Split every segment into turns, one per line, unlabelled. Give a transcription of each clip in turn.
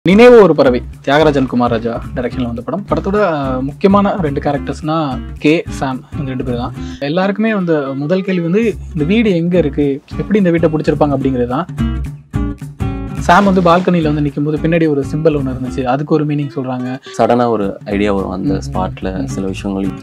நினைவு ஒரு பறவை தியாகராஜன் குமார் ராஜா டைரக்ஷனில் வந்த படம் படத்தோட அஹ், முக்கியமான ரெண்டு கேரக்டர்ஸ்னா கே சாம் இந்த ரெண்டு பேர் தான் எல்லாருக்குமே வந்து முதல் கேள்வி வந்து இந்த வீடு எங்கே இருக்கு எப்படி இந்த வீட்டை பிடிச்சிருப்பாங்க அப்படிங்கிறது தான் சாம் வந்து பால்கனியில் வந்து நிக்கும்போது பின்னாடி ஒரு சிம்பிள் ஒன்று இருந்துச்சு அதுக்கு ஒரு மீனிங் சொல்கிறாங்க
சடனாக ஒரு ஐடியா வரும் அந்த ஸ்பாட்டில் சில விஷயங்கள்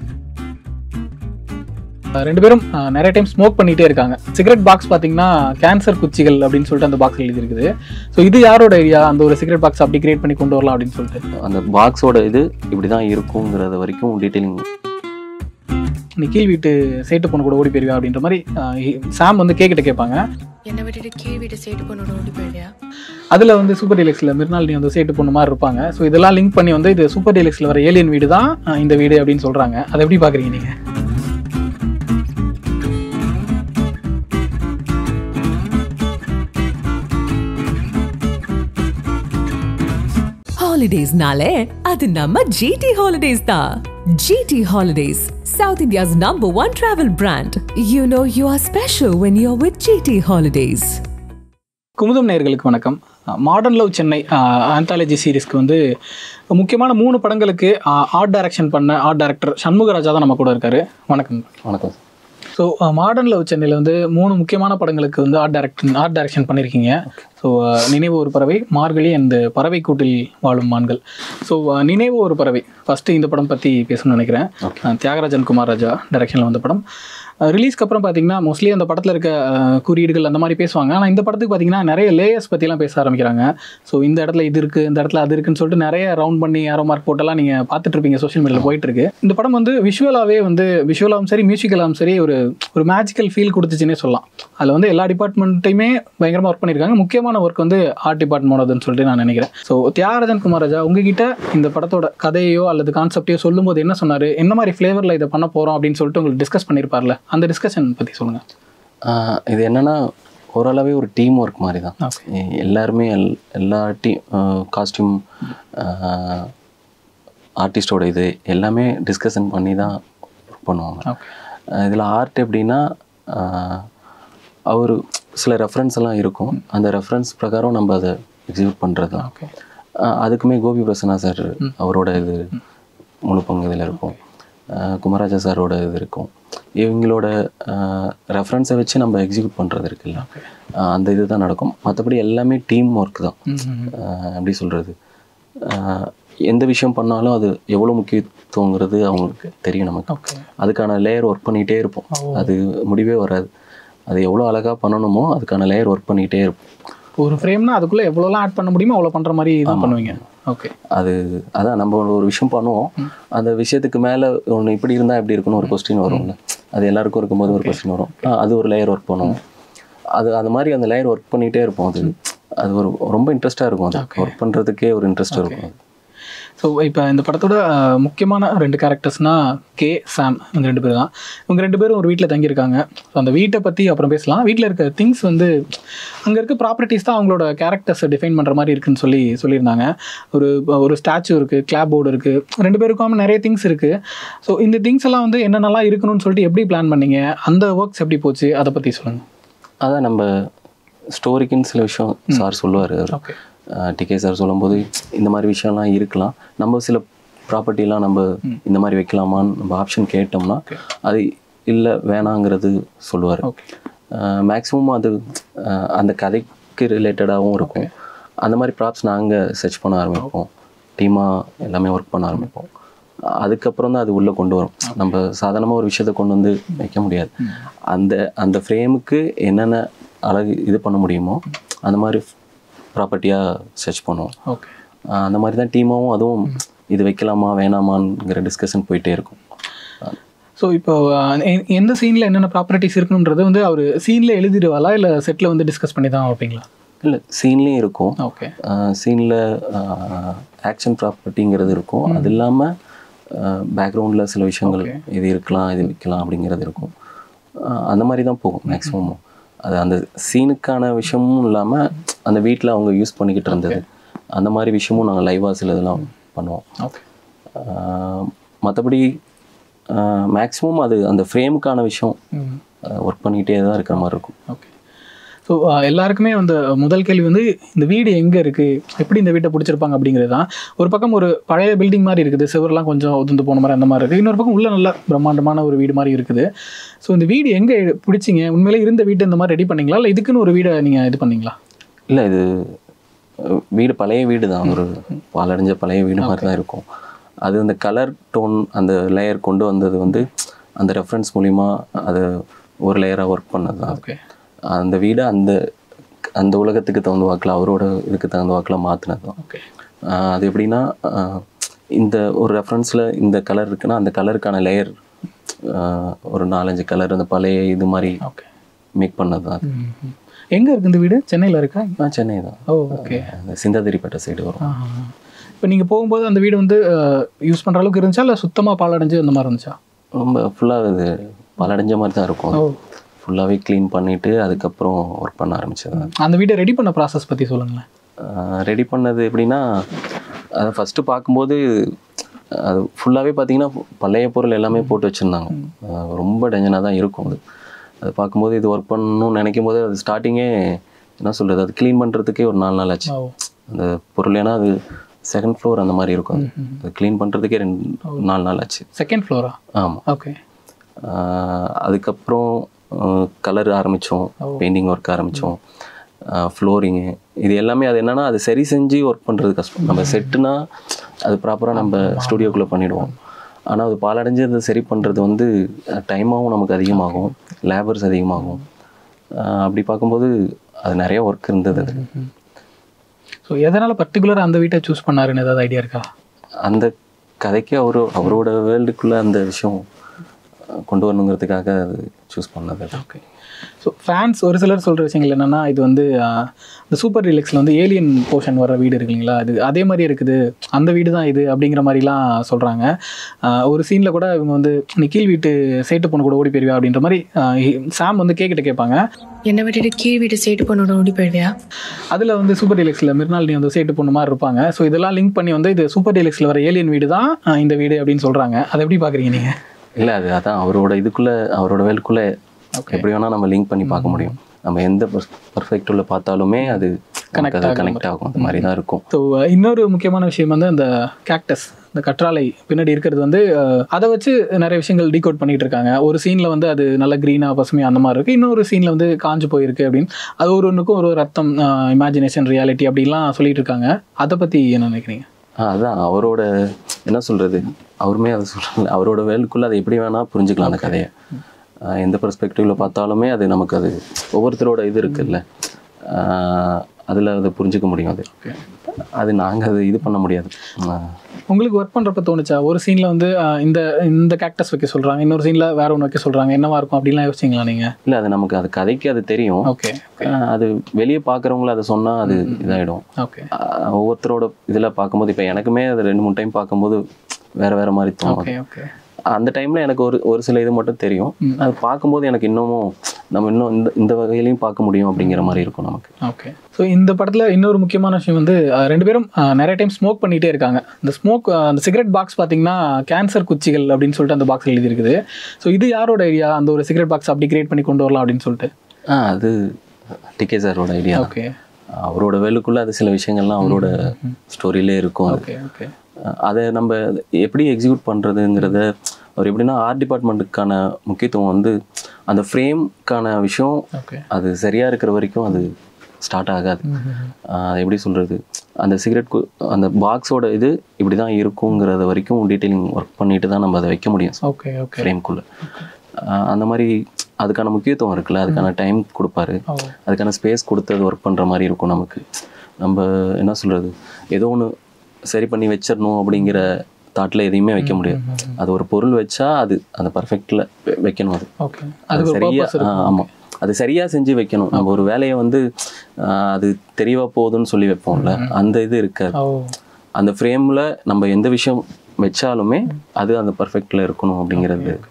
ரெண்டு பேரும் அஹ், நிறைய டைம் ஸ்மோக் பண்ணிகிட்டே இருக்காங்க சிகரெட் பாக்ஸ் பார்த்தீங்கன்னா கேன்சர் குச்சிகள் அப்படின்னு சொல்லிட்டு அந்த பாக்ஸ் எழுதி இருக்குது ஸோ இது யாரோட ஐடியா அந்த ஒரு சிகரெட் பாக்ஸ் அப்படி கிரியேட் பண்ணி கொண்டு வரலாம் அப்படின்னு சொல்லிட்டு
அந்த பாக்ஸோட இது இப்படி தான் இருக்குங்கிறது வரைக்கும் டீட்டெயிலிங்
நீ கீழ் வீட்டு சேட்டு பொண்ணு கூட ஓடி போயிருவா அப்படின்ற மாதிரி அஹ், சாம் வந்து கேக்கிட்ட கேட்பாங்க
என்னை விட்டுட்டு கீழ் வீட்டு சைடு பொண்ணோட ஓடி போயிடுறியா
அதில் வந்து சூப்பர் டீலக்ஸில் மிர்னால் நீ வந்து சேட்டு பொண்ணு மாதிரி இருப்பாங்க ஸோ இதெல்லாம் லிங்க் பண்ணி வந்து இது சூப்பர் டீலக்ஸில் வர ஏலியன் வீடு தான் அஹ், இந்த வீடு அப்படின்னு சொல்கிறாங்க அதை எப்படி பார்க்குறீங்க நீங்கள்
ஹாலிடேஸ்னாலே அது நம்ம ஜிடி ஹாலிடேஸ் தான் GT holidays south India's number one travel brand you know you are special when you are with GT holidays
Kumudam நேயர்களுக்கு வணக்கம் மாடர்ன் லவ் சென்னை ஆந்தாலஜி சீரிஸ்க்கு வந்து முக்கியமான மூணு படங்களுக்கு ஆர்ட் டைரக்ஷன் பண்ண ஆர்ட் டைரக்டர் சண்முகராஜா தான் நம்ம கூட இருக்காரு வணக்கம்
வணக்கம்
ஸோ மாடர்ன் லவ் சென்னையில் வந்து மூணு முக்கியமான படங்களுக்கு வந்து ஆர்ட் டைரக்ஷன் ஆர்ட் டைரக்ஷன் பண்ணியிருக்கீங்க ஸோ நினைவு ஒரு பறவை மார்கழி அண்ட் பறவை கூட்டில் வாழும் மான்கள் ஸோ நினைவு ஒரு பறவை ஃபஸ்ட்டு இந்த படம் பற்றி பேசணும்னு நினைக்கிறேன் அஹ், தியாகராஜன் குமார் ராஜா டைரக்ஷனில் வந்த படம் ரிலீஸ்க்கு அப்புறம் பார்த்தீங்கன்னா மோஸ்ட்லி அந்த படத்தில் இருக்க அஹ், குறியீடுகள் அந்த மாதிரி பேசுவாங்க ஆனால் இந்த படத்துக்கு பார்த்தீங்கன்னா நிறைய லேயர்ஸ் பற்றிலாம் பேச ஆரம்பிக்கிறாங்க ஸோ இந்த இடத்துல இது இருக்குது இந்த இடத்துல அது இருக்குன்னு சொல்லிட்டு நிறைய ரவுண்ட் பண்ணி யாரோ மார்க் போட்டெல்லாம் நீங்கள் பார்த்துட்டு இருப்பீங்க சோஷியல் மீடியாவில் போயிட்டு இருக்கு இந்த படம் வந்து விஷுவலாகவே வந்து விஷுவலாகவும் சரி மியூசிக்கலாகவும் சரி ஒரு ஒரு மேஜிக்கல் ஃபீல் கொடுத்துச்சுன்னே சொல்லலாம் அதில் வந்து எல்லா டிபார்ட்மெண்ட்டையுமே பயங்கரமாக ஒர்க் பண்ணியிருக்காங்க முக்கியமான ஒர்க் வந்து ஆர்ட் டிபார்ட்மெண்டோடதுன்னு சொல்லிட்டு நான் நினைக்கிறேன் ஸோ தியாகராஜன் குமார் ராஜா உங்ககிட்ட இந்த படத்தோட கதையோ அல்லது கான்செப்டையோ சொல்லும்போது என்ன சொன்னார் என்ன மாதிரி ஃப்ளேவரில் இதை பண்ண போகிறோம் அப்படின்னு சொல்லிட்டு உங்களுக்கு டிஸ்கஸ் பண்ணியிருப்பார்ல அந்த டிஸ்கஷன் பற்றி சொல்லுங்கள்
ஆஹ் இது என்னன்னா ஓரளவே ஒரு டீம் ஒர்க் மாதிரி தான்
Okay.
எ- எல்லாருமே எல் எல்லா டீம் காஸ்டியூம் ஆர்டிஸ்டோட இது எல்லாமே டிஸ்கஷன் பண்ணி தான் ஒர்க் பண்ணுவாங்க
ஓகே
இதில் ஆர்ட் எப்படின்னா அவர் சில ரெஃபரன்ஸ் எல்லாம் இருக்கும் அந்த ரெஃபரன்ஸ் பிரகாரம் நம்ம அதை எக்ஸிக்யூட் பண்ணுறது தான்
ஓகே
ஆஹ் அதுக்குமே கோபி பிரசன்னா சார் அவரோட இது முழு பங்கு இதில் இருக்கும் ஆஹ் குமராஜா சாரோட இது இருக்கும் இவங்களோட ரெஃபரன்ஸை வச்சு நம்ம எக்ஸிக்யூட் பண்ணுறது இருக்குல்ல ஆஹ் அந்த இது தான் நடக்கும் மற்றபடி எல்லாமே டீம் ஒர்க் தான் ஆஹ் எப்படி சொல்கிறது எந்த விஷயம் பண்ணாலும் அது எவ்வளோ முக்கியத்துவங்கிறது அவங்களுக்கு தெரியும் நமக்கு
ஓகே
அதுக்கான லேயர் ஒர்க் பண்ணிகிட்டே இருப்போம் அது முடிவே வராது அது எவ்வளோ அழகாக பண்ணணுமோ அதுக்கான லேயர் ஒர்க் பண்ணிகிட்டே இருப்போம்
ஒரு ஃப்ரேம்னா அதுக்குள்ளே எவ்வளோலாம் ஆட் பண்ண முடியுமோ அவ்வளோ பண்ணுற மாதிரி தான் பண்ணுவீங்க ஓகே
அது அதான் நம்ம ஒரு விஷயம் பண்ணுவோம் அந்த விஷயத்துக்கு மேலே ஒன்று இப்படி இருந்தால் எப்படி இருக்குன்னு ஒரு கொஸ்டின் வரும்ல அது எல்லாருக்கும் இருக்கும்போது ஒரு கொஸ்டின் வரும் ஆ, அது ஒரு லேயர் ஒர்க் பண்ணுவோம் அது அந்த மாதிரி அந்த லேயர் ஒர்க் பண்ணிகிட்டே இருப்போம் அது அது ஒரு ரொம்ப இன்ட்ரெஸ்ட்டாக இருக்கும் அது ஒர்க் பண்ணுறதுக்கே ஒரு இன்ட்ரெஸ்ட் இருக்கும் அது
ஸோ இப்போ இந்த படத்தோட அஹ், முக்கியமான ரெண்டு கேரக்டர்ஸ்னா கே சாம் இந்த ரெண்டு பேர் தான் இவங்க ரெண்டு பேரும் ஒரு வீட்டில் தங்கியிருக்காங்க ஸோ அந்த வீட்டை பற்றி அப்புறம் பேசலாம் வீட்டில் இருக்க திங்ஸ் வந்து அங்கே இருக்க ப்ராப்பர்ட்டிஸ் தான் அவங்களோட கேரக்டர்ஸை டிஃபைன் பண்ணுற மாதிரி இருக்குன்னு சொல்லி சொல்லியிருந்தாங்க ஒரு ஒரு ஸ்டாச்சு இருக்குது கிளாப் போர்டு இருக்குது ரெண்டு பேருக்கும் நிறைய திங்ஸ் இருக்குது ஸோ இந்த திங்ஸ் எல்லாம் வந்து என்னென்னலாம் இருக்கணும்னு சொல்லிட்டு எப்படி பிளான் பண்ணீங்க அந்த ஒர்க்ஸ் எப்படி போச்சு அதை பற்றி சொல்லுங்கள்
அதான் நம்ம ஸ்டோரிக்குன்னு சில விஷயம் சார் சொல்லுவார்
ஓகே
டிகே சார் சொல்லும்போது இந்த மாதிரி விஷயம்லாம் இருக்கலாம் நம்ம சில ப்ராப்பர்ட்டிலாம் நம்ம இந்த மாதிரி வைக்கலாமான்னு நம்ம ஆப்ஷன் கேட்டோம்னா அது இல்லை வேணாங்கிறது சொல்லுவார்
ஓகே
மேக்ஸிமம் அது அஹ், அந்த கதைக்கு ரிலேட்டடாகவும் இருக்கும் அந்த மாதிரி ப்ராப்ஸ் நாங்கள் சர்ச் பண்ண ஆரம்பிப்போம் டீமாக எல்லாமே ஒர்க் பண்ண ஆரம்பிப்போம் அதுக்கப்புறம் தான் அது உள்ளே கொண்டு வரும் நம்ம சாதாரணமாக ஒரு விஷயத்தை கொண்டு வந்து வைக்க முடியாது அந்த அந்த ஃப்ரேமுக்கு என்னென்ன அழகு இது பண்ண முடியுமோ அந்த மாதிரி ப்ராப்பர்ட்டியாக சர்ச் பண்ணுவோம்
ஓகே
அஹ், அந்த மாதிரி தான் டீமாவும் அதுவும் இது வைக்கலாமா வேணாமாங்கிற டிஸ்கஷன் போயிட்டே இருக்கும்
ஸோ இப்போ அஹ், எ- எந்த சீனில் என்னென்ன ப்ராப்பர்ட்டிஸ் இருக்கணுன்றது வந்து அவர் சீனில் எழுதிடுவாளா இல்லை செட்டில் வந்து டிஸ்கஸ் பண்ணி தான் வைப்பீங்களா
இல்லை சீன்லேயும் இருக்கும்
ஓகே
சீனில் ஆக்ஷன் ப்ராப்பர்ட்டிங்கிறது இருக்கும் அது இல்லாமல் பேக்ரவுண்டில் சில விஷயங்கள் இது இருக்கலாம் இது வைக்கலாம் அப்படிங்கிறது இருக்கும் அஹ் அந்த மாதிரி தான் போகும் மேக்ஸிமம் அது அந்த சீனுக்கான விஷயமும் இல்லாமல் அந்த வீட்டில் அவங்க யூஸ் பண்ணிக்கிட்டு இருந்தது அந்த மாதிரி விஷயமும் நாங்கள் லைவாக சில இதெல்லாம் பண்ணுவோம்
ஓகே
மற்றபடி மேக்ஸிமம் அது அந்த ஃப்ரேமுக்கான விஷயம் ஒர்க் பண்ணிக்கிட்டே தான் இருக்கிற மாதிரி இருக்கும்
ஓகே ஸோ எல்லாருக்குமே வந்து முதல் கேள்வி வந்து இந்த வீடு எங்கே இருக்குது எப்படி இந்த வீட்டை பிடிச்சிருப்பாங்க அப்படிங்கிறது தான் ஒரு பக்கம் ஒரு பழைய பில்டிங் மாதிரி இருக்குது செவரெல்லாம் கொஞ்சம் உதிர்ந்து போன மாதிரி அந்த மாதிரி இருக்குது இன்னொரு பக்கம் உள்ள நல்ல பிரம்மாண்டமான ஒரு வீடு மாதிரி இருக்குது ஸோ இந்த வீடு எங்கே பிடிச்சிங்க உண்மையிலே இருந்த வீடு இந்த மாதிரி ரெடி பண்ணீங்களா இல்லை இதுக்குன்னு ஒரு வீடை நீங்கள் இது பண்ணீங்களா
இல்லை இது அஹ், வீடு பழைய வீடு தான் ஒரு பாலடைஞ்ச பழைய வீடு மாதிரி தான் இருக்கும் அது அந்த கலர் டோன் அந்த லேயர் கொண்டு வந்தது வந்து அந்த ரெஃபரன்ஸ் மூலிமா அது ஒரு லேயராக ஒர்க் பண்ணது தான்
ஓகே
அந்த வீடை அந்த அந்த உலகத்துக்கு தகுந்த வாக்கில் அவரோட இதுக்கு தகுந்த வாக்கில் மாற்றினது தான்
ஓகே
ஆஹ் அது எப்படின்னா ஆஹ் இந்த ஒரு ரெஃபரன்ஸில் இந்த கலர் இருக்குன்னா அந்த கலருக்கான லேயர் ஒரு நாலஞ்சு கலர் அந்த பழைய இது மாதிரி
ஓகே
மேக் பண்ணது தான் அது.
எங்கே இருக்குது இந்த வீடு சென்னையில் இருக்கா
ஆ, சென்னை தான்
ஓ ஓகே
அந்த சிந்தாதிரிப்பேட்டை சைடு வரும்
இப்போ நீங்கள் போகும்போது அந்த வீடு வந்து யூஸ் பண்ணுற அளவுக்கு இருந்துச்சா இல்லை சுத்தமாக பாலடைஞ்சு அந்த மாதிரி இருந்துச்சா
ரொம்ப ஃபுல்லாக இது பலடைஞ்ச மாதிரி தான் இருக்கும்
ஓ
ஃபுல்லாகவே க்ளீன் பண்ணிவிட்டு அதுக்கப்புறம் ஒர்க் பண்ண ஆரம்பிச்சது
அந்த வீடை ரெடி பண்ண ப்ராசஸ் பற்றி சொல்லுங்களேன்
ரெடி பண்ணது எப்படின்னா அதை ஃபஸ்ட்டு பார்க்கும்போது அது ஃபுல்லாகவே பார்த்தீங்கன்னா பழைய பொருள் எல்லாமே போட்டு வச்சுருந்தாங்க ரொம்ப டென்ஷனாக தான் இருக்கும் அது அது பார்க்கும்போது இது ஒர்க் பண்ணணும்னு நினைக்கும் போது அது ஸ்டார்டிங்கே என்ன சொல்கிறது அது க்ளீன் பண்ணுறதுக்கே ஒரு நாலு நாள் ஆச்சு
ஓ
அந்த பொருள் ஏன்னா அது செகண்ட் ஃப்ளோர் அந்த மாதிரி இருக்கும் அது அது க்ளீன் பண்ணுறதுக்கே ரெண்டு நாலு நாள் ஆச்சு
செகண்ட் ஃப்ளோரா
ஆமாம்
ஓகே
அதுக்கப்புறம் கலர் ஆரம்பித்தோம் பெயிண்டிங் ஒர்க் ஆரம்பித்தோம் ஃப்ளோரிங்கு இது எல்லாமே அது என்னன்னா அது சரி செஞ்சு ஒர்க் பண்ணுறது கஷ்டம் நம்ம செட்டுனா அது ப்ராப்பராக நம்ம ஸ்டுடியோக்குள்ளே பண்ணிடுவோம் ஆனால் அது பாலடைஞ்சு அதை சரி பண்ணுறது வந்து டைமாகவும் நமக்கு அதிகமாகும் லேபர்ஸ் அதிகமாகும் அஹ் அப்படி பார்க்கும்போது அது நிறைய ஒர்க் இருந்தது அது
ஸோ எதனால் பர்டிகுலராக அந்த வீட்டை சூஸ் பண்ணாருன்னு ஏதாவது ஐடியா இருக்கா
அந்த கதைக்கு அவரு அவரோட வேர்ல்டுக்குள்ளே அந்த விஷயம் அஹ் கொண்டு வரணுங்கிறதுக்காக அது சூஸ் பண்ணது அது.
ஓகே ஸோ ஃபேன்ஸ் ஒரு சிலர் சொல்கிற விஷயங்கள் என்னென்னா இது வந்து ஆஹ், இந்த சூப்பர் ரிலெக்ஸில் வந்து ஏலியன் போர்ஷன் வர வீடு இருக்கு இல்லைங்களா அது அதே மாதிரி இருக்குது அந்த வீடு தான் இது அப்படிங்கிற மாதிரிலாம் சொல்கிறாங்க ஒரு சீனில் கூட இவங்க வந்து நீ கீழ் வீட்டு சேட்டு பொண்ணு கூட ஓடி போயிருவியா அப்படின்ற மாதிரி சாம் வந்து கேக்கிட்ட கேட்பாங்க
என்னை விட்டுட்டு கீழ் வீடு சேட்டு பொண்ணோட ஓடி போயிடுவியா
அதில் வந்து சூப்பர் டீலக்ஸில் மிர்னால் நீ வந்து சேட்டு பொண்ணு மாதிரி இருப்பாங்க ஸோ இதெல்லாம் லிங்க் பண்ணி வந்து இது சூப்பர் டீலக்ஸில் வர ஏலியன் வீடு தான் ஆஹ், இந்த வீடு அப்படின்னு சொல்கிறாங்க அதை எப்படி பார்க்குறீங்க நீங்கள்
இல்லை அது அதான் அவரோட இதுக்குள்ளே அவரோட வேலுக்குள்ளே எப்படி வேணால் நம்ம லிங்க் பண்ணி பார்க்க முடியும் நம்ம எந்த பர்ஃபெக்டில் பார்த்தாலுமே அது கனெக்ட் அது கனெக்ட் ஆகும் அந்த மாதிரி தான் இருக்கும்
ஸோ இன்னொரு முக்கியமான விஷயம் வந்து அந்த கேக்டஸ் இந்த கற்றாழை பின்னாடி இருக்கிறது வந்து அஹ், அதை வச்சு நிறைய விஷயங்கள் டீகோட் பண்ணிட்டு இருக்காங்க ஒரு சீனில் வந்து அது நல்ல க்ரீனாக பசுமையாக அந்த மாதிரி இருக்குது இன்னொரு சீனில் வந்து காஞ்சு போயிருக்கு அப்படின்னு அது ஒரு ஒன்றுக்கும் ஒரு ஒரு அர்த்தம் இமேஜினேஷன் ரியாலிட்டி அப்படின்லாம் சொல்லிட்டு இருக்காங்க அதை பற்றி என்ன நினைக்கிறீங்க
ஆ, அதான் அவரோட என்ன சொல்கிறது அவருமே அதை சொல்கிறாங்க அவரோட வேலுக்குள்ளே அதை எப்படி வேணால் புரிஞ்சுக்கலாம் அந்த கதையை ஆ, எந்த பெர்ஸ்பெக்டிவில் பார்த்தாலுமே அது நமக்கு அது ஒவ்வொருத்தரோட இது இருக்குல்ல அதில் அதை புரிஞ்சுக்க முடியும் அது அது நாங்கள் அது இது பண்ண முடியாது ஆ.
உங்களுக்கு ஒர்க் பண்ணுறப்ப தோணுச்சா ஒரு சீனில் வந்து அஹ், இந்த இந்த கேக்டஸ் வைக்க சொல்கிறாங்க இன்னொரு சீனில் வேற ஒன்று வைக்க சொல்கிறாங்க என்னவா இருக்கும் அப்படிலாம் யோசிச்சிங்களா நீங்கள்
இல்லை அது நமக்கு அது கதைக்கு அது தெரியும்
ஓகே
ஆ, அது வெளியே பார்க்குறவங்கள அதை சொன்னால் அது இதாகிடும்
ஓகே
ஆஹ் ஒவ்வொருத்தரோட இதில் பார்க்கும்போது இப்போ எனக்குமே அது ரெண்டு மூணு டைம் பார்க்கும்போது வேற வேற மாதிரி தோணும்
ஓகே ஓகே
அந்த டைமில் எனக்கு ஒரு ஒரு சில இது மட்டும் தெரியும் அது பார்க்கும்போது எனக்கு இன்னமும் நம்ம இன்னும் இந்த இந்த வகையிலையும் பார்க்க முடியும் அப்படிங்கிற மாதிரி இருக்கும் நமக்கு
ஓகே ஸோ இந்த படத்தில் இன்னொரு முக்கியமான விஷயம் வந்து அஹ், ரெண்டு பேரும் அஹ், நிறைய டைம் ஸ்மோக் பண்ணிகிட்டே இருக்காங்க இந்த ஸ்மோக் அந்த சிகரெட் பாக்ஸ் பார்த்தீங்கன்னா கேன்சர் குச்சிகள் அப்படின்னு சொல்லிட்டு அந்த பாக்ஸ் எழுதியிருக்குது ஸோ இது யாரோட ஐடியா அந்த ஒரு சிகரெட் பாக்ஸ் அப்படி கிரியேட் பண்ணி கொண்டு வரலாம் அப்படின்னு சொல்லிட்டு
ஆ அது டிகே சாரோட ஐடியா
ஓகே
அவரோட வேலுக்குள்ள அது சில விஷயங்கள்லாம் அவரோட ஸ்டோரியிலே இருக்கும் அது
ஓகே ஓகே
அஹ் அதை நம்ம எப்படி எக்ஸிக்யூட் பண்ணுறதுங்கிறத அவர் எப்படின்னா ஆர்ட் டிபார்ட்மெண்ட்டுக்கான முக்கியத்துவம் வந்து அந்த ஃப்ரேம்க்கான விஷயம்
ஓகே
அது சரியாக இருக்கிற வரைக்கும் அது ஸ்டார்ட் ஆகாது ஆஹ் அது எப்படி சொல்கிறது அந்த சிகரெட் அந்த பாக்ஸோட இது இப்படி தான் இருக்குங்கிறத வரைக்கும் டீட்டெயிலிங் ஒர்க் பண்ணிட்டு தான் நம்ம அதை வைக்க முடியும்
ஓகே ஓகே
ஃப்ரேம்குள்ளே அந்த மாதிரி அதுக்கான முக்கியத்துவம் இருக்குல்ல அதுக்கான டைம் கொடுப்பாரு
ஓ
அதுக்கான ஸ்பேஸ் கொடுத்து அது ஒர்க் பண்ணுற மாதிரி இருக்கும் நமக்கு நம்ம என்ன சொல்கிறது ஏதோ ஒன்று சரி பண்ணி வச்சிடணும் அப்படிங்கிற தாட்டில் எதையுமே வைக்க முடியாது அது ஒரு பொருள் வச்சா அது அந்த பர்ஃபெக்டில் வைக்கணும் அது
ஓகே
அது
அதுக்கு ஒரு
சரியா
பர்பஸ் இருக்கு
ஆமாம் அது சரியா செஞ்சு வைக்கணும் நம்ம ஒரு வேலையை வந்து ஆஹ், அது தெரியவா போகுதுன்னு சொல்லி வைப்போம்ல அந்த இது இருக்காது
ஓ
அந்த ஃப்ரேமில் நம்ம எந்த விஷயம் வச்சாலுமே அது அந்த பர்ஃபெக்டில் இருக்கணும் அப்படிங்கிறது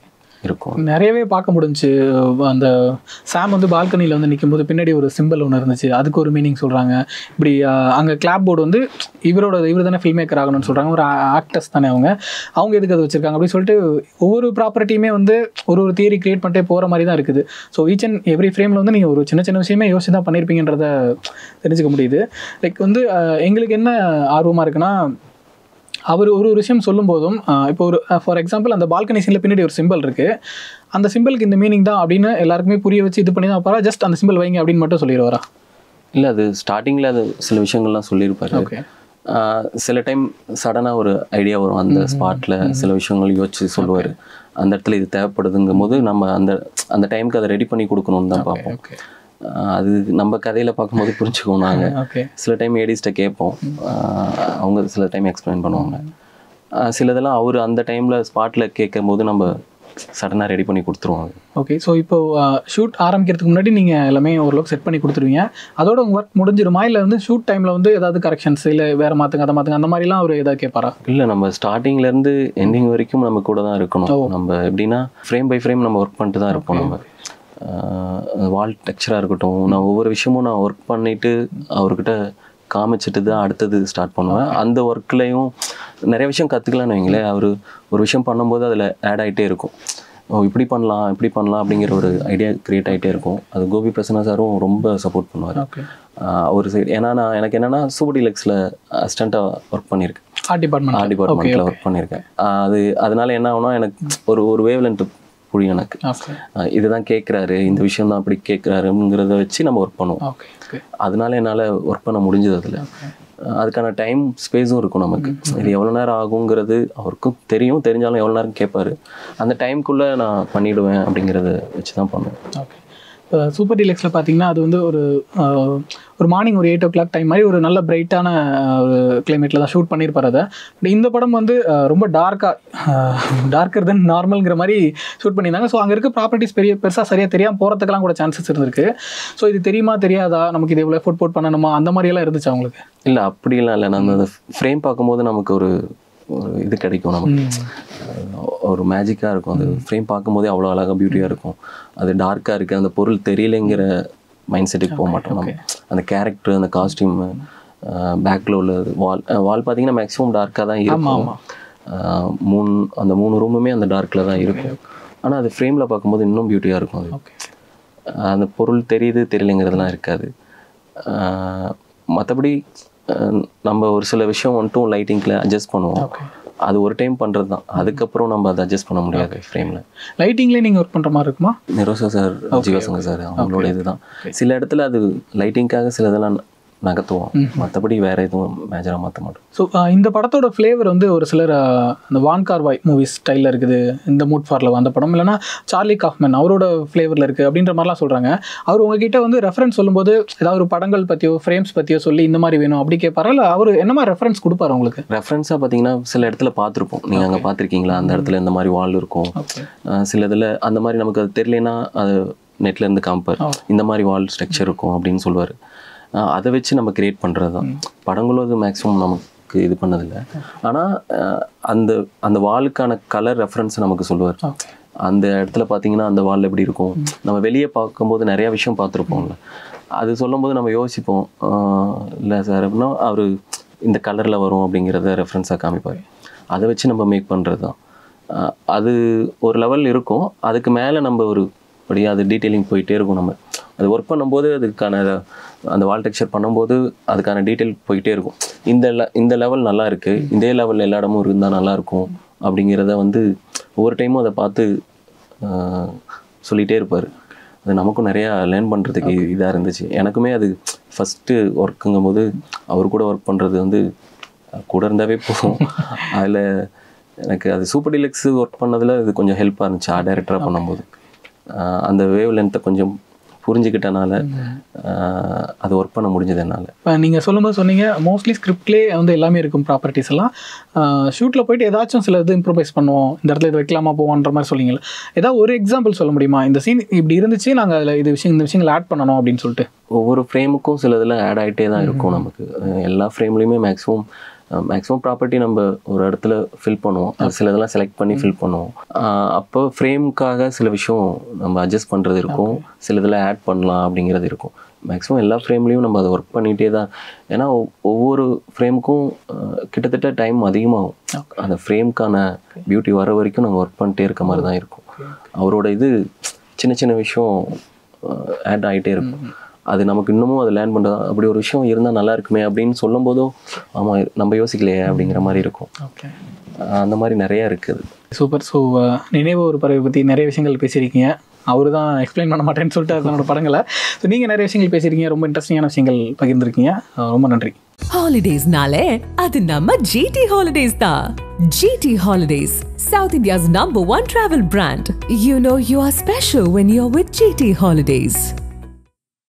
இருக்கும்
நிறையவே பார்க்க முடிஞ்சுச்சு அந்த சாம் வந்து பால்கனியில் வந்து நிக்கும்போது பின்னாடி ஒரு சிம்பிள் ஒன்று இருந்துச்சு அதுக்கு ஒரு மீனிங் சொல்கிறாங்க இப்படி அஹ், அங்கே கிளாப் போர்டு வந்து இவரோட இவர் தானே ஃபில்ம் மேக்கர் ஆகணும்னு சொல்கிறாங்க ஒரு ஆக்டர்ஸ் தானே அவங்க அவங்க எதுக்கு அதை வச்சிருக்காங்க அப்படின்னு சொல்லிட்டு ஒவ்வொரு ப்ராப்பர்ட்டியுமே வந்து ஒரு ஒரு தியரி கிரியேட் பண்ணிட்டே போகிற மாதிரி தான் இருக்குது ஸோ ஈச் அண்ட் எவ்ரி ஃப்ரேமில் வந்து நீங்கள் ஒரு சின்ன சின்ன விஷயமே யோசிச்சு தான் பண்ணியிருப்பீங்கன்றத தெரிஞ்சுக்க முடியுது லைக் வந்து அஹ், எங்களுக்கு என்ன ஆர்வமாக இருக்குன்னா அவர் ஒரு ஒரு விஷயம் சொல்லும்போதும் ஆஹ் இப்போ ஒரு ஃபார் எக்ஸாம்பிள் அந்த பால்கனி சீனில் பின்னாடி ஒரு சிம்பிள் இருக்குது அந்த சிம்பிளுக்கு இந்த மீனிங் தான் அப்படின்னு எல்லாருக்குமே புரிய வச்சு இது பண்ணி தான் அப்புறம் ஜஸ்ட் அந்த சிம்பிள் வைங்க அப்படின்னு மட்டும் சொல்லிடுவாரா
இல்லை அது ஸ்டார்டிங்கில் அது சில விஷயங்கள்லாம் சொல்லியிருப்பாரு
ஓகே
ஆஹ் சில டைம் சடனாக ஒரு ஐடியா வரும் அந்த ஸ்பாட்டில் சில விஷயங்கள் யோசிச்சு சொல்லுவார் அந்த இடத்துல இது தேவைப்படுதுங்கும் போது நம்ம அந்த அந்த டைமுக்கு அதை ரெடி பண்ணி கொடுக்கணும்னு தான் பார்ப்போம்
ஓகே
ஆஹ் அது நம்ம கதையில் பார்க்கும்போது புரிஞ்சுக்குவோம் நாங்கள்
ஓகே
சில டைம் ஏடிஸ்ட்டை கேட்போம் ஆஹ் அவங்க சில டைம் எக்ஸ்பிளைன் பண்ணுவாங்க ஆஹ் சிலதெல்லாம் அவர் அந்த டைமில் ஸ்பாட்டில் கேட்கும் போது நம்ம சடனாக ரெடி பண்ணி கொடுத்துருவாங்க
ஓகே ஸோ இப்போ ஷூட் ஆரம்பிக்கிறதுக்கு முன்னாடி நீங்கள் எல்லாமே ஓரளவுக்கு செட் பண்ணி கொடுத்துருவீங்க அதோட உங்கள் ஒர்க் முடிஞ்சிருமா இல்லை வந்து ஷூட் டைமில் வந்து ஏதாவது கரெக்ஷன்ஸ் இல்லை வேறு மாற்றுங்க அதை மாற்றுங்க அந்த மாதிரிலாம் அவர் ஏதாவது கேட்பாரா
இல்லை நம்ம ஸ்டார்டிங்லேருந்து எண்டிங் வரைக்கும் நம்ம கூட தான் இருக்கணும் நம்ம எப்படின்னா ஃப்ரேம் பை ஃப்ரேம் நம்ம ஒர்க் பண்ணிட்டு தான் இருப்போம் நம்ம வால் டெக்ஸ்சராக இருக்கட்டும் நான் ஒவ்வொரு விஷயமும் நான் ஒர்க் பண்ணிட்டு அவர்கிட்ட காமிச்சிட்டு தான் அடுத்தது ஸ்டார்ட் பண்ணுவேன் அந்த ஒர்க்லேயும் நிறைய விஷயம் கற்றுக்கலாம்னு வைங்களேன் அவர் ஒரு விஷயம் பண்ணும்போது அதில் ஆட் ஆகிட்டே இருக்கும் ஓ இப்படி பண்ணலாம் இப்படி பண்ணலாம் அப்படிங்கிற ஒரு ஐடியா க்ரியேட் ஆகிட்டே இருக்கும் அது கோபி பிரசன்னா சாரும் ரொம்ப சப்போர்ட் பண்ணுவார்
ஓகே
ஒரு சைடு ஏன்னா நான் எனக்கு என்னென்னா சூப்பர் டிலக்ஸில் அசிஸ்டண்ட்டாக ஒர்க் பண்ணியிருக்கேன்
ஆர்ட் டிபார்ட்மெண்ட்
ஆர்ட் டிபார்ட்மெண்ட்டில் ஒர்க் பண்ணியிருக்கேன் ஆஹ் அது அதனால என்ன ஆகும்னா எனக்கு ஒரு ஒரு வேவ் லென்த் புரியும் எனக்கு
ஓகே
ஆஹ் இதுதான் கேட்குறாரு இந்த விஷயம் தான் அப்படி கேட்குறாருங்கிறத வச்சு நம்ம ஒர்க் பண்ணுவோம்
ஓகே ஓகே
அதனால என்னால் ஒர்க் பண்ண முடிஞ்சது அதில் அதுக்கான டைம் ஸ்பேஸும் இருக்கும் நமக்கு இது எவ்வளோ நேரம் ஆகுங்கிறது அவருக்கும் தெரியும் தெரிஞ்சாலும் எவ்வளோ நேரம் கேட்பாரு அந்த டைம்குள்ளே நான் பண்ணிடுவேன் அப்படிங்கிறத வச்சு தான் பண்ணுவேன்
ஓகே இப்போ சூப்பர் டீலக்ஸில் பார்த்தீங்கன்னா அது வந்து ஒரு ஆஹ், ஒரு மார்னிங் ஒரு எயிட் ஓ கிளாக் டைம் மாதிரி ஒரு நல்ல பிரைட்டான ஒரு கிளைமேட்டில் தான் ஷூட் பண்ணியிருப்பார் அதை பட் இந்த படம் வந்து ஆஹ், ரொம்ப டார்க்காக டார்க்கர் தென் நார்மல்ங்கிற மாதிரி ஷூட் பண்ணியிருந்தாங்க ஸோ அங்கே இருக்க ப்ராப்பர்ட்டிஸ் பெரிய பெருசாக சரியாக தெரியாமல் போகிறதுக்கெல்லாம் கூட சான்சஸ் இருந்திருக்கு ஸோ இது தெரியுமா தெரியாதா நமக்கு இது எவ்வளோ எஃபோர்ட் போட் பண்ணணுமா அந்த மாதிரியெல்லாம் இருந்துச்சு அவங்களுக்கு
இல்லை அப்படிலாம் இல்லை நம்ம அந்த ஃப்ரேம் பார்க்கும்போது நமக்கு ஒரு ஒரு இது கிடைக்கும் நமக்கு அஹ் ஒரு மேஜிக்காக இருக்கும் அது ஃப்ரேம் பார்க்கும்போதே அவ்வளோ அழகாக பியூட்டியாக இருக்கும் அது டார்க்காக இருக்குது அந்த பொருள் தெரியலைங்கிற மைண்ட் செட்டுக்கு போக மாட்டோம் நம்ம அந்த கேரக்டர் அந்த காஸ்டியூமு பேக்கில் உள்ள வால் வால் பார்த்தீங்கன்னா மேக்ஸிமம் டார்க்காக தான் இருக்கும் அஹ் மூணு அந்த மூணு ரூமுமே அந்த டார்க்கில் தான் இருக்கும் ஆனால் அது ஃப்ரேமில் பார்க்கும்போது இன்னும் பியூட்டியாக இருக்கும் அது
ஓகே
அந்த பொருள் தெரியுது தெரியலைங்கிறதுலாம் இருக்காது மற்றபடி நம்ம ஒரு சில விஷயம் வந்துட்டும் லைட்டிங்கில் அட்ஜஸ்ட் பண்ணுவோம்
ஓகே
அது ஒரு டைம் பண்ணுறது தான் அதுக்கப்புறம் நம்ம அதை அட்ஜஸ்ட் பண்ண முடியாது ஃப்ரேமில்
லைட்டிங்லேயே நீங்கள் ஒர்க் பண்ணுற மாதிரி இருக்குமா
நிரோசா சார் ஜீவசங்க சார் அவங்களோட இதுதான் சில இடத்துல அது லைட்டிங்காக சில இதெல்லாம் நகர்த்துவோம் மற்றபடி வேற எதுவும் மேஜராக மாற்ற மாட்டோம்
ஸோ இந்த படத்தோட ஃப்ளேவர் வந்து ஒரு சிலர் ஆஹ், அந்த வான் கார்வாய் மூவிஸ் ஸ்டைலில் இருக்குது இந்த மூட் ஃபாரில் வந்த படம் இல்லைனா சார்லி காஃப்மேன் அவரோட ஃப்ளேவரில் இருக்குது அப்படின்ற மாதிரிலாம் சொல்கிறாங்க அவர் உங்ககிட்ட வந்து ரெஃபரன்ஸ் சொல்லும்போது ஏதாவது ஒரு படங்கள் பற்றியோ ஃப்ரேம்ஸ் பற்றியோ சொல்லி இந்த மாதிரி வேணும் அப்படி கேட்பாரா இல்லை அவர் என்ன மாதிரி ரெஃபரன்ஸ் கொடுப்பாரு உங்களுக்கு
ரெஃபரன்ஸாக பார்த்தீங்கன்னா சில இடத்துல பார்த்துருப்போம் நீங்கள் அங்கே பார்த்துருக்கீங்களா அந்த இடத்துல இந்த மாதிரி வால் இருக்கும்
ஓகே
அஹ் சில இதில் அந்த மாதிரி நமக்கு அது தெரியலனா அது நெட்ல இருந்து காமிப்பார் இந்த மாதிரி வால் ஸ்ட்ரக்சர் இருக்கும் அப்படின்னு சொல்லுவார் அதை வச்சு நம்ம கிரியேட் பண்ணுறது தான் படங்களும் அது மேக்ஸிமம் நமக்கு இது பண்ணதில்லை ஆனால் அந்த அந்த வாலுக்கான கலர் ரெஃபரன்ஸ் நமக்கு சொல்லுவார்
ஓகே
அந்த இடத்துல பார்த்தீங்கன்னா அந்த வால் எப்படி இருக்கும் நம்ம வெளியே பார்க்கும்போது நிறைய விஷயம் பார்த்துருப்போம்ல அது சொல்லும்போது நம்ம யோசிப்போம் இல்லை சார் அப்படின்னா அவர் இந்த கலரில் வரும் அப்படிங்கிறத ரெஃபரன்ஸாக காமிப்பார் அதை வச்சு நம்ம மேக் பண்ணுறது தான் ஆஹ் அது ஒரு லெவல் இருக்கும் அதுக்கு மேலே நம்ம ஒரு அப்படியே அது டீட்டெயிலிங் போயிட்டே இருக்கும் நம்ம அது ஒர்க் பண்ணும்போது அதுக்கான அந்த வால் டெக்ஸ்சர் பண்ணும்போது அதுக்கான டீட்டெயில் போயிட்டே இருக்கும் இந்த le- இந்த லெவல் நல்லா இருக்கு இதே லெவல் எல்லா இடமும் இருந்தால் நல்லா இருக்கும் அப்படிங்கிறத வந்து ஒவ்வொரு டைமும் அதை பார்த்து ஆஹ், சொல்லிட்டே இருப்பார் அது நமக்கும் நிறையா லேர்ன் பண்ணுறதுக்கு இதாக இருந்துச்சு எனக்குமே அது ஃபஸ்ட்டு ஒர்க்குங்கும் போது அவர் கூட ஒர்க் பண்ணுறது வந்து அஹ், கூட இருந்தாவே போதும் அதில் எனக்கு அது சூப்பர் டிலக்ஸ் ஒர்க் பண்ணதில் இது கொஞ்சம் ஹெல்ப்பாக இருந்துச்சு ஆர்ட் டைரக்டராக பண்ணும்போது ஆஹ், அந்த வேவ் லென்த்தை கொஞ்சம் புரிஞ்சுக்கிட்டனால ஆஹ், அது ஒர்க் பண்ண முடிஞ்சது என்னால்
இப்போ நீங்கள் சொல்லும்போது சொன்னீங்க மோஸ்ட்லி ஸ்கிரிப்ட்லேயே வந்து எல்லாமே இருக்கும் ப்ராப்பர்ட்டிஸ் எல்லாம் ஷூட்டில் போயிட்டு ஏதாச்சும் சில இது இம்ப்ரூவைஸ் பண்ணுவோம் இந்த இடத்துல இது வைக்கலாமா போவோன்ற மாதிரி சொன்னீங்கல்ல ஏதாவது ஒரு எக்ஸாம்பிள் சொல்ல முடியுமா இந்த சீன் இப்படி இருந்துச்சு நாங்கள் அதில் இது விஷயம் இந்த விஷயங்கள் ஆட் பண்ணணும் அப்படின்னு சொல்லிட்டு
ஒவ்வொரு ஃப்ரேமுக்கும் சில இதில் ஆட் ஆகிட்டே தான் இருக்கும் நமக்கு அஹ் எல்லா ஃப்ரேம்லேயுமே மேக்ஸிமம் மேக்ஸிமம் ப்ராப்பர்ட்டி நம்ம ஒரு இடத்துல ஃபில் பண்ணுவோம் அது சில இதெல்லாம் செலக்ட் பண்ணி ஃபில் பண்ணுவோம் ஆஹ் அப்போ ஃப்ரேம்க்காக சில விஷயம் நம்ம அட்ஜஸ்ட் பண்ணுறது இருக்கும் சில இதில் ஆட் பண்ணலாம் அப்படிங்கிறது இருக்கும் மேக்ஸிமம் எல்லா ஃப்ரேம்லேயும் நம்ம அதை ஒர்க் பண்ணிகிட்டே தான் ஏன்னா ஒவ்- ஒவ்வொரு ஃப்ரேமுக்கும் கிட்டத்தட்ட டைம் அதிகமாகும் அந்த ஃப்ரேம்க்கான பியூட்டி வர வரைக்கும் நாங்கள் ஒர்க் பண்ணிட்டே இருக்க மாதிரி தான் இருக்கும் அவரோட இது சின்ன சின்ன விஷயம் ஆட் ஆகிட்டே இருக்கும் அது நமக்கு இன்னமும் அதை லேர்ன் பண்ணுறது அப்படி ஒரு விஷயம் இருந்தால் நல்லா இருக்குமே அப்படின்னு சொல்லும் போதும் ஆமாம் நம்ம யோசிக்கலையே அப்படிங்கிற மாதிரி இருக்கும்
ஓகே
அஹ் அந்த மாதிரி நிறைய இருக்குது
சூப்பர் ஸோ நினைவு ஒரு பறவை பற்றி நிறைய விஷயங்கள் பேசியிருக்கீங்க அவரு தான் எக்ஸ்பிளைன் பண்ண மாட்டேன்னு சொல்லிட்டு அதனோட படங்களை ஸோ நீங்கள் நிறைய விஷயங்கள் பேசியிருக்கீங்க ரொம்ப இன்ட்ரெஸ்டிங்கான விஷயங்கள் பகிர்ந்துருக்கீங்க அஹ் ரொம்ப நன்றி
ஹாலிடேஸ்னாலே அது நம்ம ஜிடி ஹாலிடேஸ் தான் GT holidays south India's number one travel brand you know you are special when you are with GT holidays